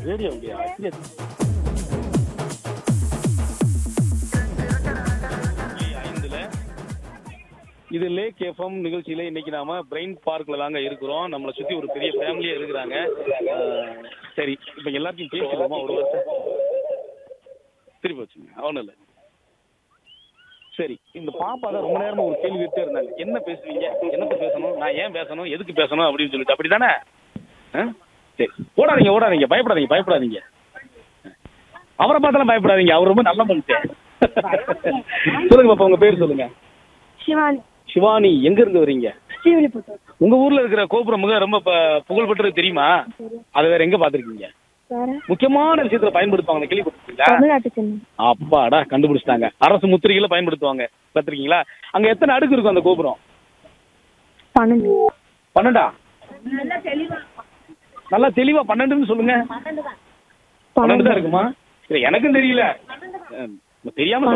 Radio இல்லையா சரி. ஐந்துல இது லேக் எஃப்எம் நிகழ்ச்சியில இன்னைக்கு நாம பிரெயின் பார்க்ல தாங்க இருக்கிறோம் நம்மளை சுத்தி ஒரு பெரிய ஃபேமிலியா இருக்கிறாங்க அஹ், சரி இப்ப எல்லாத்தையும் பேசிடுவோமா ஒரு வருஷம் திருப்பி வச்சுங்க அவனும் இல்லை சரி இந்த பாப்பா தான் ரொம்ப நேரமா ஒரு கேள்வி கேட்டே இருந்தாங்க என்ன பேசுவீங்க என்னத்த பேசணும் நான் ஏன் பேசணும் எதுக்கு பேசணும் அப்படின்னு சொல்லிட்டு அப்படிதானே ஆ? சரி ஓடாதீங்க ஓடாதீங்க பயப்படாதீங்க பயப்படாதீங்க அவரை பார்த்தாலும் பயப்படாதீங்க அவர் ரொம்ப நல்ல மனுஷன் சொல்லுங்க பாப்பா உங்க பேர் சொல்லுங்க சிவானி சிவானி எங்க இருந்து வரீங்க ஸ்ரீவில்லிபுத்தூர் உங்க ஊர்ல இருக்கிற கோபுரம் மிக ரொம்ப ப- புகழ்பெற்றது தெரியுமா அதை வேற எங்க பாத்திருக்கீங்க வேற முக்கியமான விஷயத்துல பயன்படுத்துவாங்க கேள்விப்பட்டிருக்கீங்களா தமிழ்நாட்டு சென்னை அப்பாடா கண்டுபிடிச்சிட்டாங்க அரசு முத்திரைகளை பயன்படுத்துவாங்க பார்த்திருக்கீங்களா அங்க எத்தனை அடுக்கு இருக்கும் அந்த கோபுரம் பன்னெண்டு பன்னெண்டா நல்லா தெளிவா பன்னெண்டுன்னு சொல்லுங்க பன்னெண்டு தான் இருக்குமா இல்ல எனக்கும் தெரியல அஹ் தெரியாம